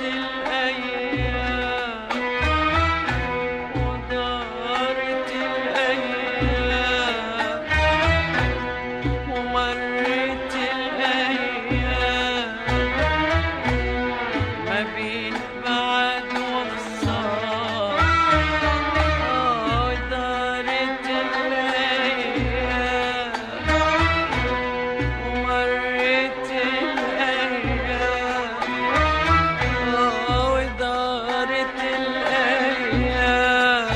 الأيام ودارت الأيام ومرت الأيام ما بين بعد وخسارة ودارت الأيام ومرت الأيام ودارت الأيام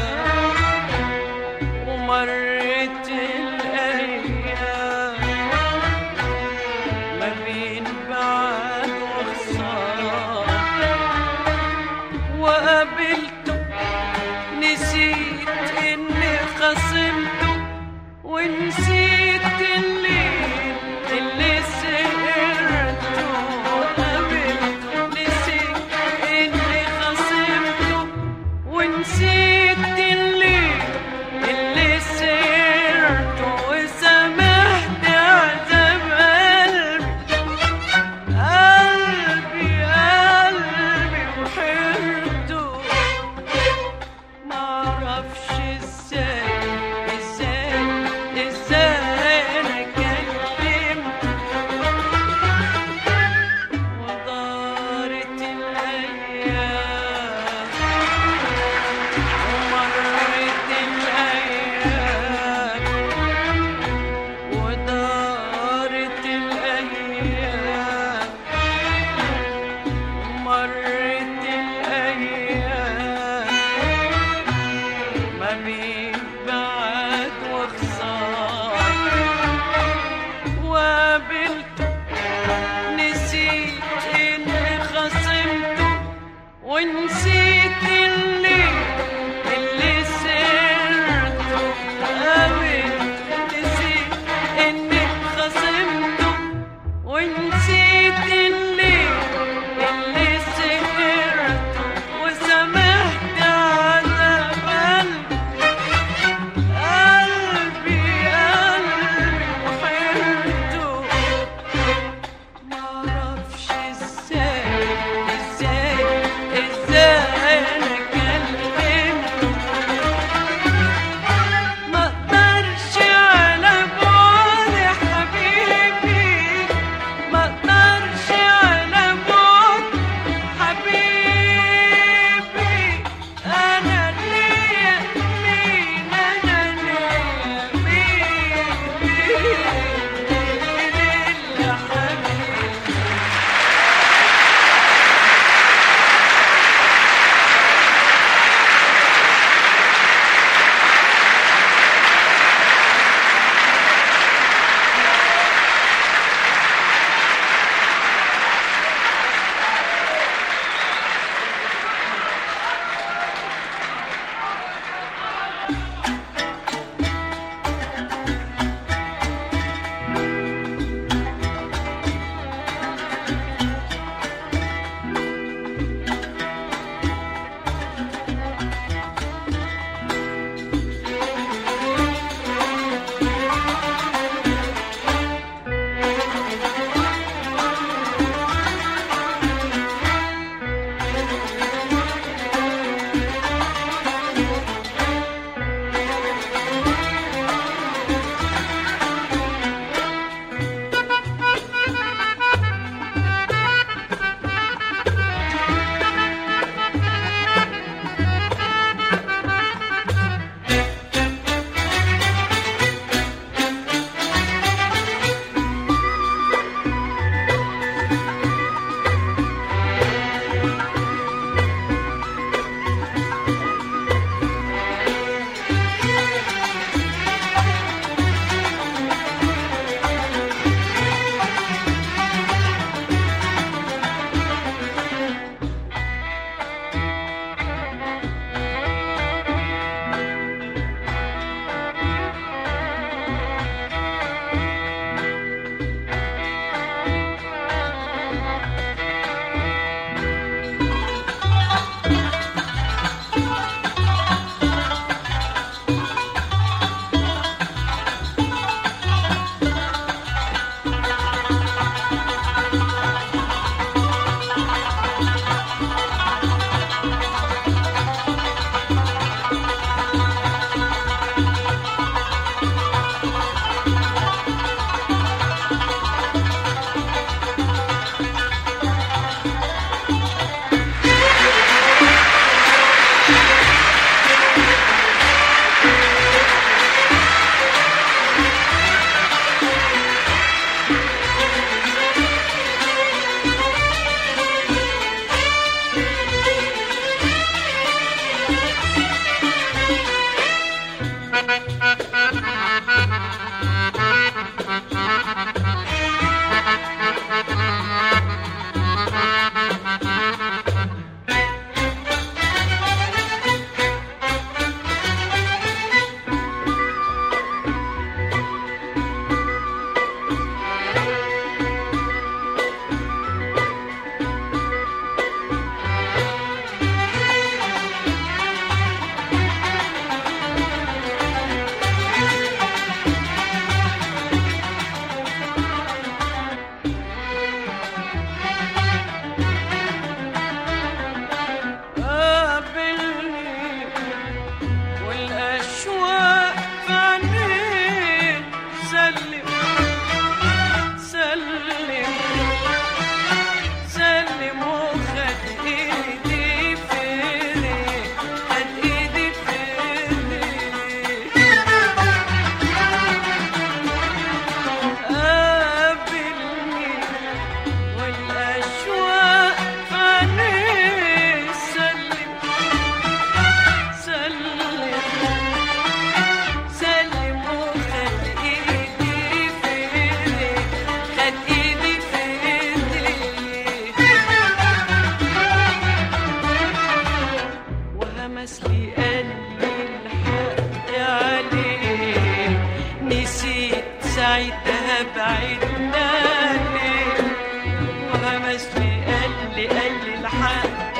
ومرت الأيام ما بين بعد وخسارة وقابلته نسيت إني خصمته ونسيت الليل اللي سهرته وقابلته نسيت إني خصمته ونسيت الليل اللي سهرته وسمحت عذاب قلبي قلبي قلبي وحرته معرفش ازاي ازاي ازاي انا كلمت ودارت الايام ومرت الايام ودارت الايام مرت الايام ما بين بعد وخسارة وقابلته نسيت اني خصمته ونسيت الليل اللي سرته قابلته نسيت اني خصمته ونسيت الليل اللي سهرته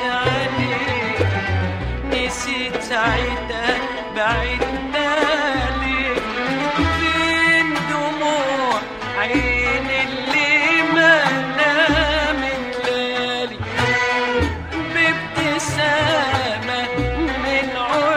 عليك نسيت ساعتها بعدنا ليك فين دموع عين اللي ما نامت ليالي بابتسامة من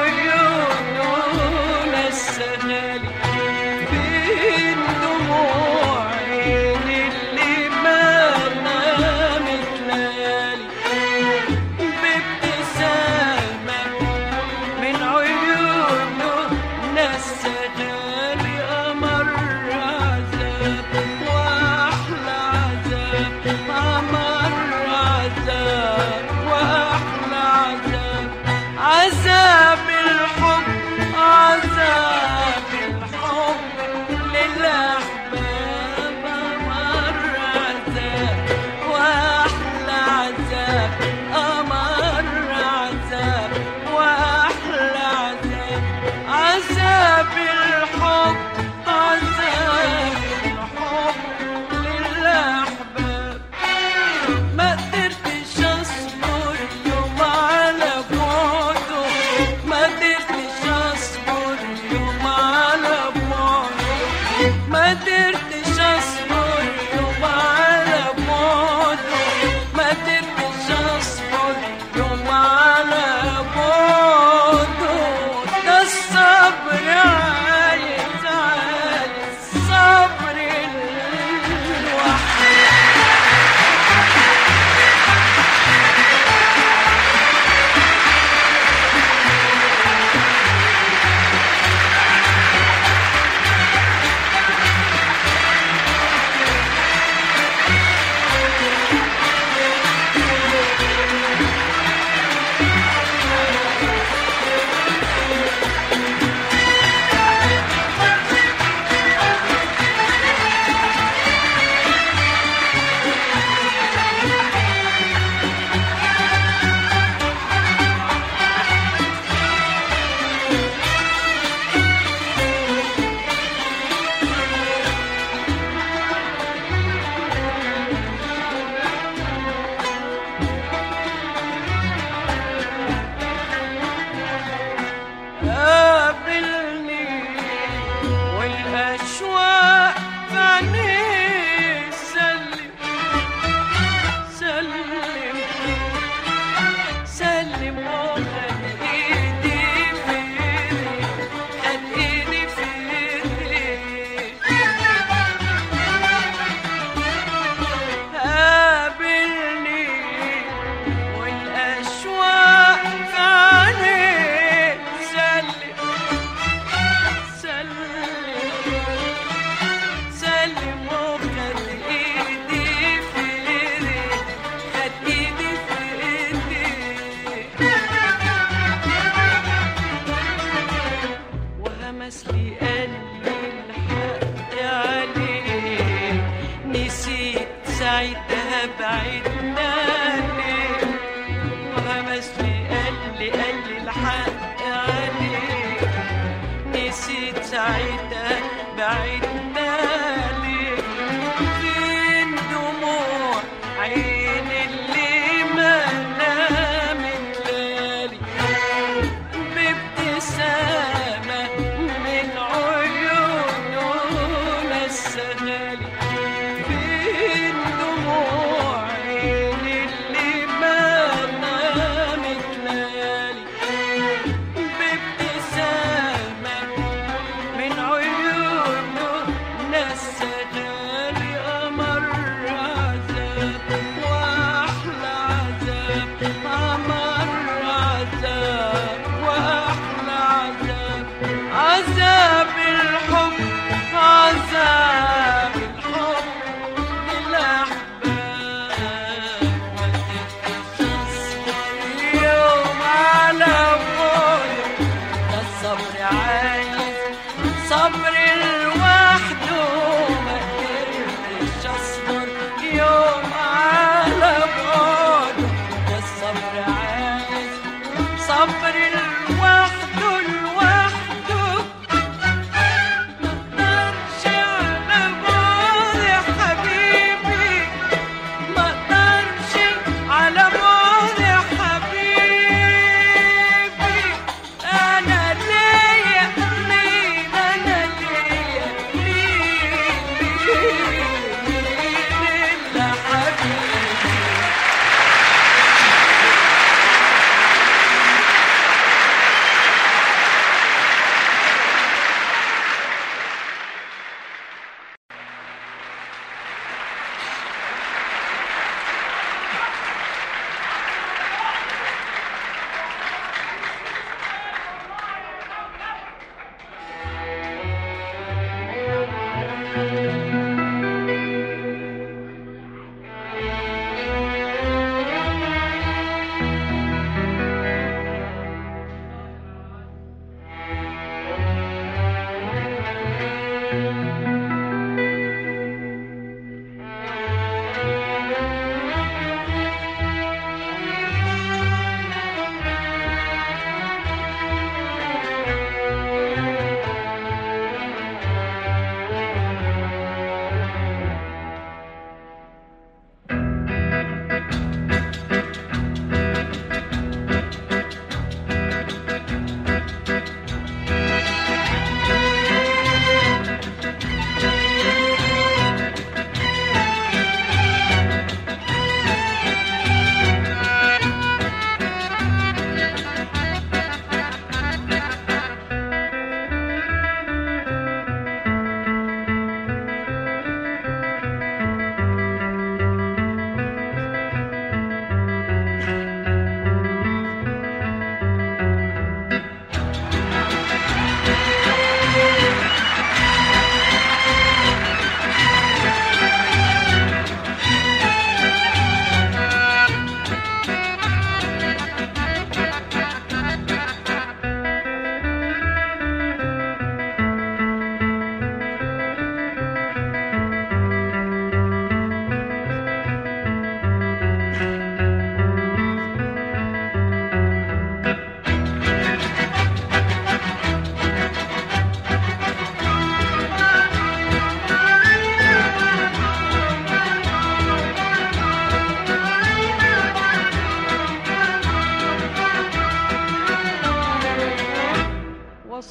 عيوننا السهالي فين دموع عين اللي ما نامت ليالي بابتسامة من عيونه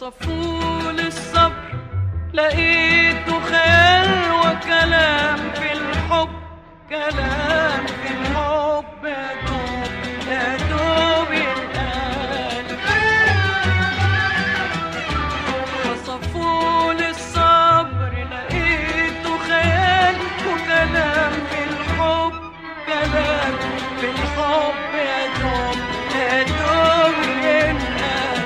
وصفوا للصبر لقيته خيال وكلام في الحب كلام في الحب يا دوب يا دوب يتقال وصفوا للصبر لقيته خيال وكلام في الحب كلام في الحب يا دوب يا دوب ينقال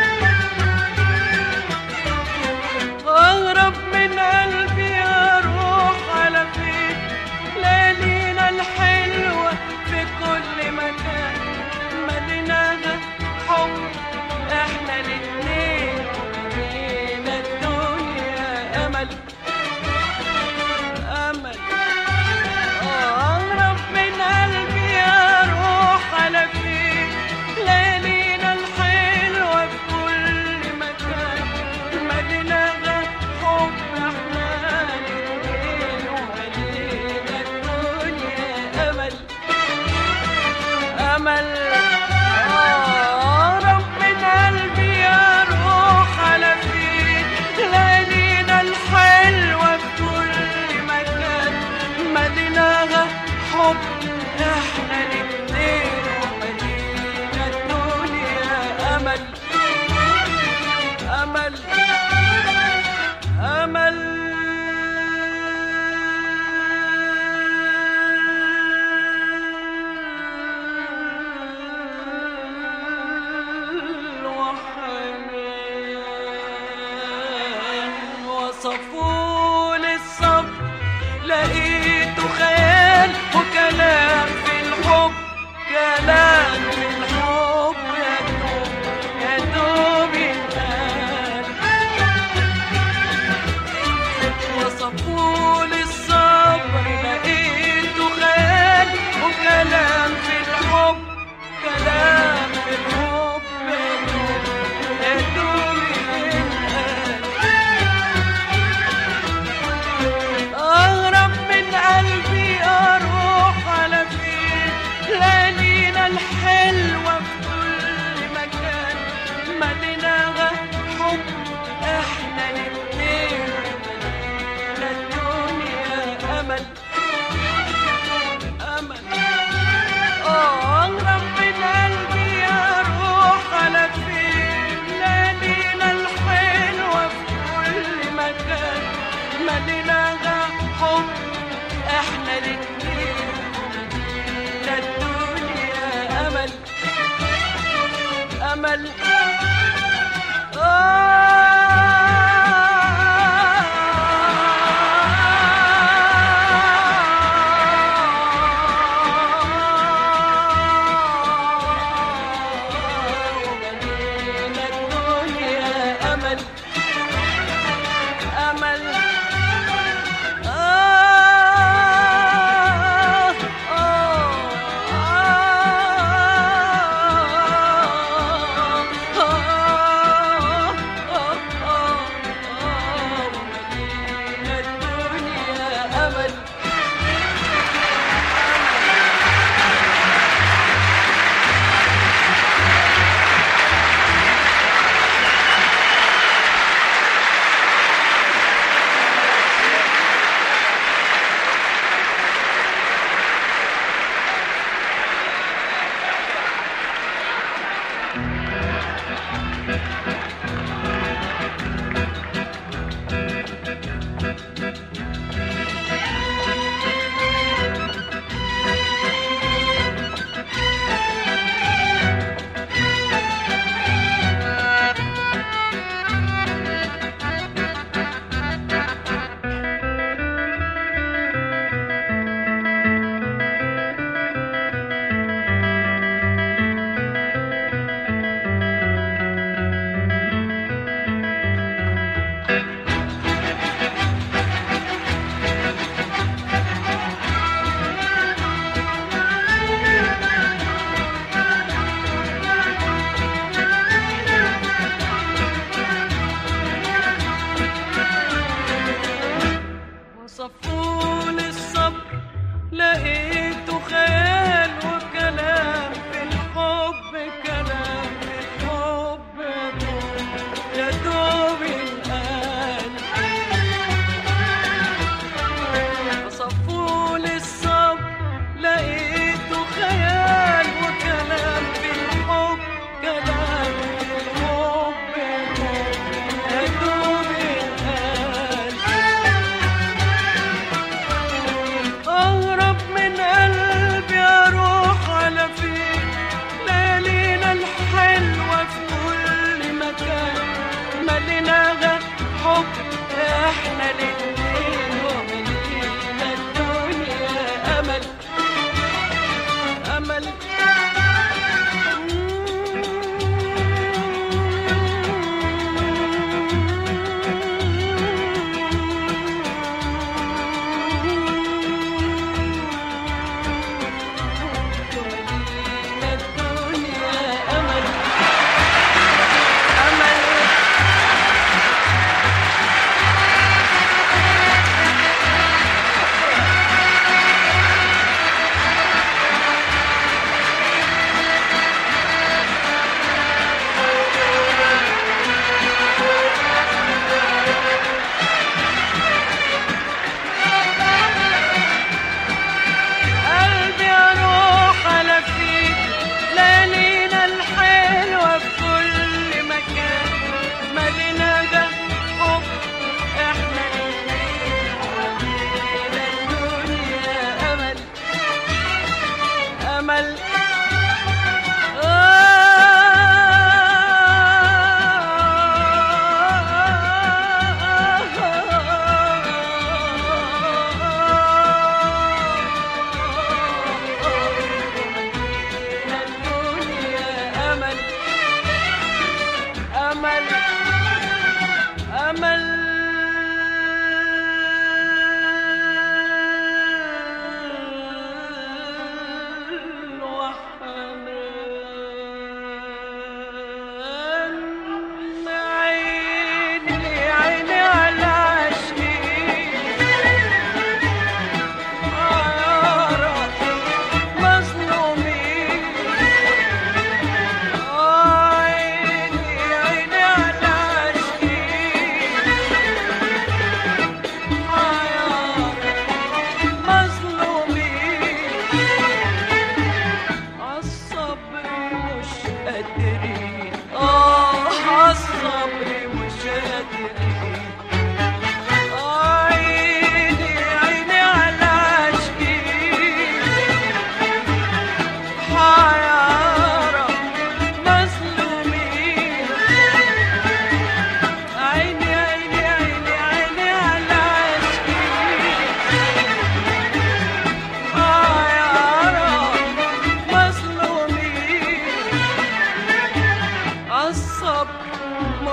أغرب من قلبي أروح على فين ليالينا الحلوة في كل مكان مدينة حب احنا الاتنين ومدينة الدنيا أمل أمل أغرب من قلبي أروح على فين ليالينا الحلوة في كل مكان مدينة حب احنا الاتنين ومدينة الدنيا أمل أمل أقرب من قلبي أروح على فين ليالينا الحلوة في كل مكان مدينة حب احنا الاتنين ومدينة الدنيا أمل أمل أمل وحنان وصفوا للصبر لقيته خيال وكلام في الحب كلام في الحب يا دوب يا دوب يتقال وصفوا للصبر لقيته خيال وكلام في الحب كلام في الحب يا دوب يا دوب يتقال أغرب من قلبي أروح على فين ليالينا الحلوة في كل مكان مدينة حب احنا الاتنين مدينة الدنيا أمل أمل أغرب من قلبي أروح على فين ليالينا الحلوة في كل مكان مدينة حب احنا الاتنين مدينة الدنيا أمل أمل ومدينة الدنيا أمل أمل آه آه آه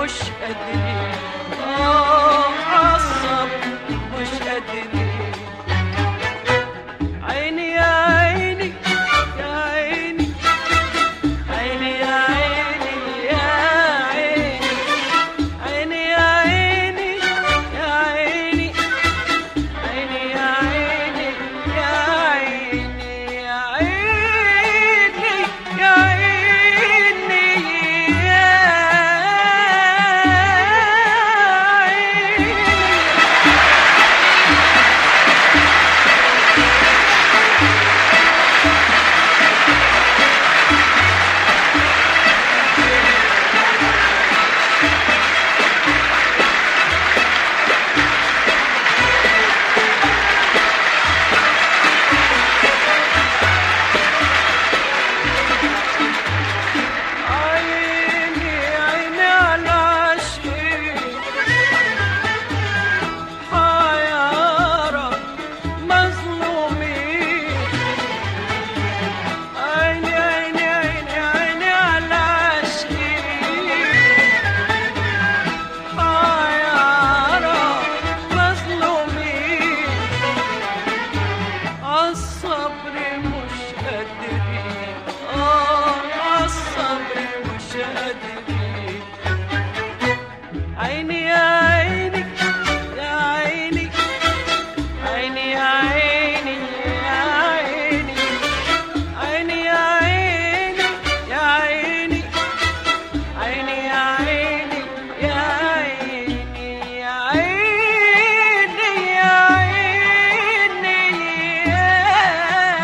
مش قادرين اه عالصبر مش قادرين عيني يا عيني يا عيني عيني يا عيني يا عيني عيني يا عيني يا عيني عيني يا عيني يا عيني يا عيني يا عيني يا عيني عيني عيني على عشقي حيارى مظلومين عيني عيني عيني عيني على عشقي حيارى مظلومين عالصبر مش قادرين اه عالصبر مش قادرين عيني يا عيني يا عيني عيني يا عيني يا عيني عيني يا عيني يا عيني عيني يا عيني يا عيني يا عيني يا عيني يا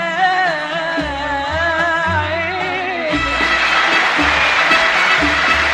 عيني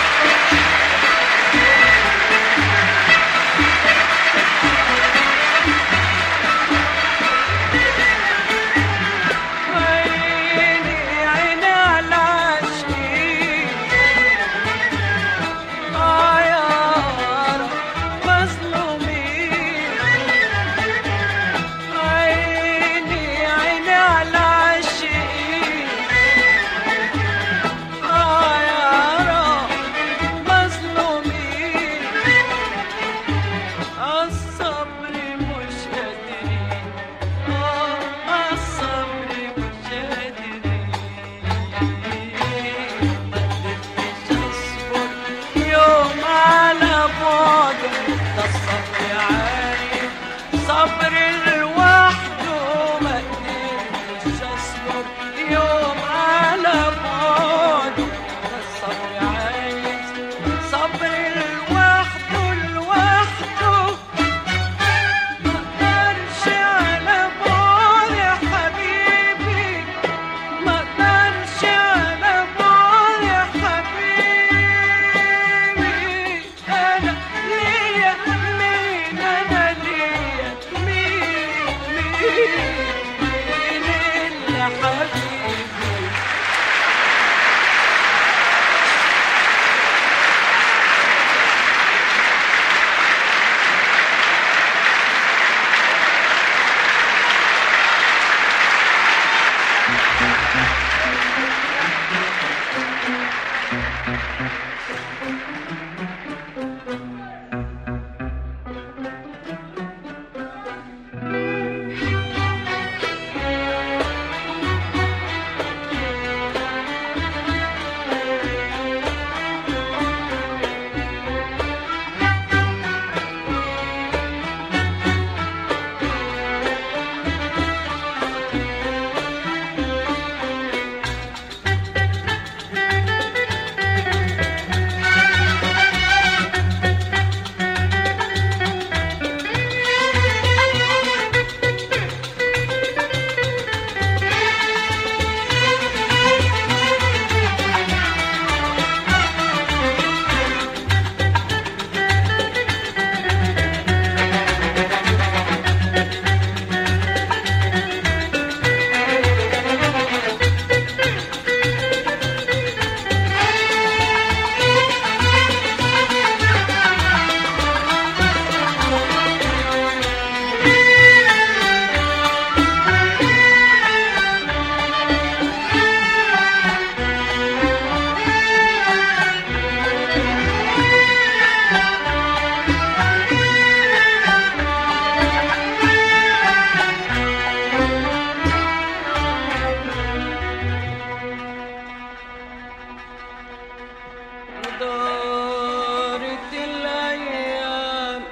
ودارت الأيام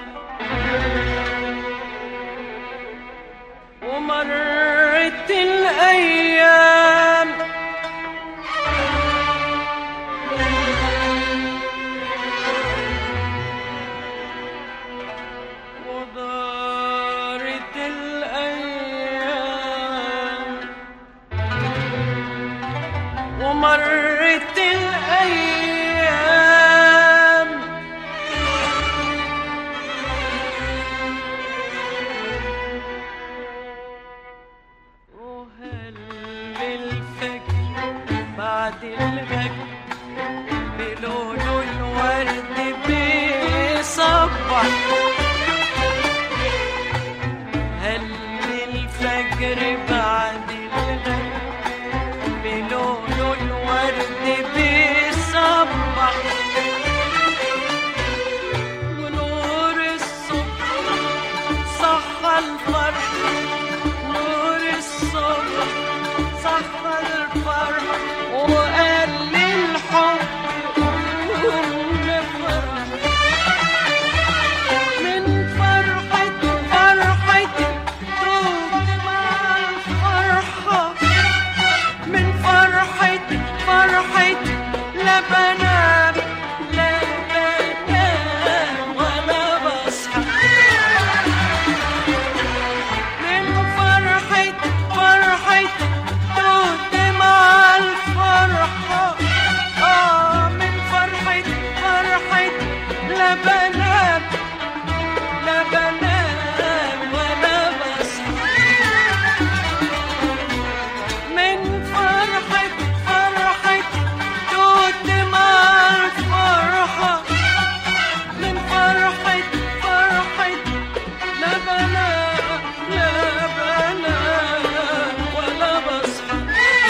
ومرت الأيام ودارت الأيام ومرت الأيام وهل الفجر بعد الفجر بلون الورد بيصبح هل الفجر بعد الفجر بلون الورد بيصبح ونور الصبح صح الفرح نور الصبح صح الفرح وقال للحب قوم نفرح من فرحة فرحتي دوب مع الفرحة من فرحتي فرحتي لا بنام لا بنام ولا بصحى من فرحتي فرحتي دوب مع الفرحة آه من فرحتي فرحتي لا بنام لا بنام ولا بصحى من فرحة فرحة توت مع الفرحة من فرحة فرحة لا بنام لا بنام ولا بصحى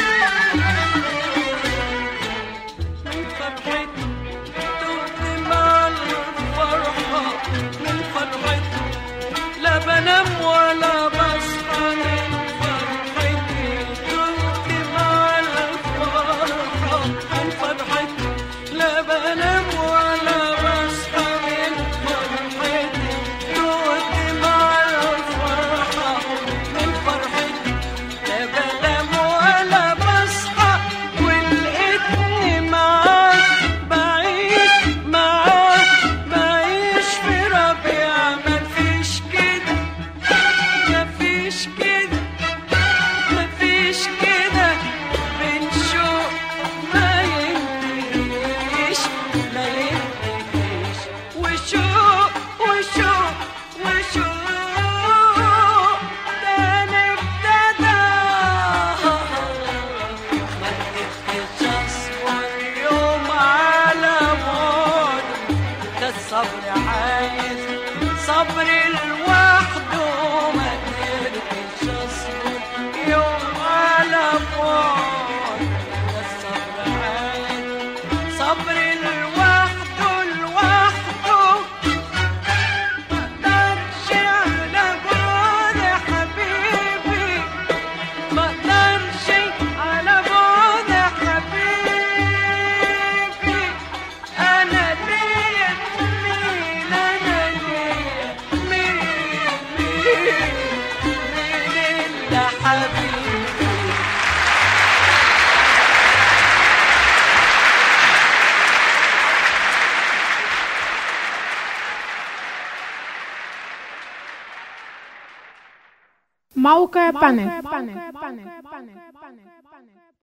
من فرحة توت مع الفرحة من فرحة لا بنام ولا بصحى من فرحتي كنت مع الفرحة من فرحتي لا بنام ولا بصحى من فرحتي كنت مع الفرحة من فرحتي لا بنام ولا بصحى ولقيتني معاك بعيش معاك بعيش في ربيع مفيش كده مفيش كده مفيش كده بنشوق ما ينتهيش ما ينتهيش وشوق وشوق وشوق تاني ابتدى ما قدرتش اصبر يوم على موت ده الصبر عايز صبر لوحده ما قدرتش اصبر يوم على موت ده الصبر عايز صبر لوحده لوحده مقدرش على بعد حبيبي مقدرش على بعد حبيبي انا ليا مين انا ليا مين مين مين الا حبيبي موقع بانل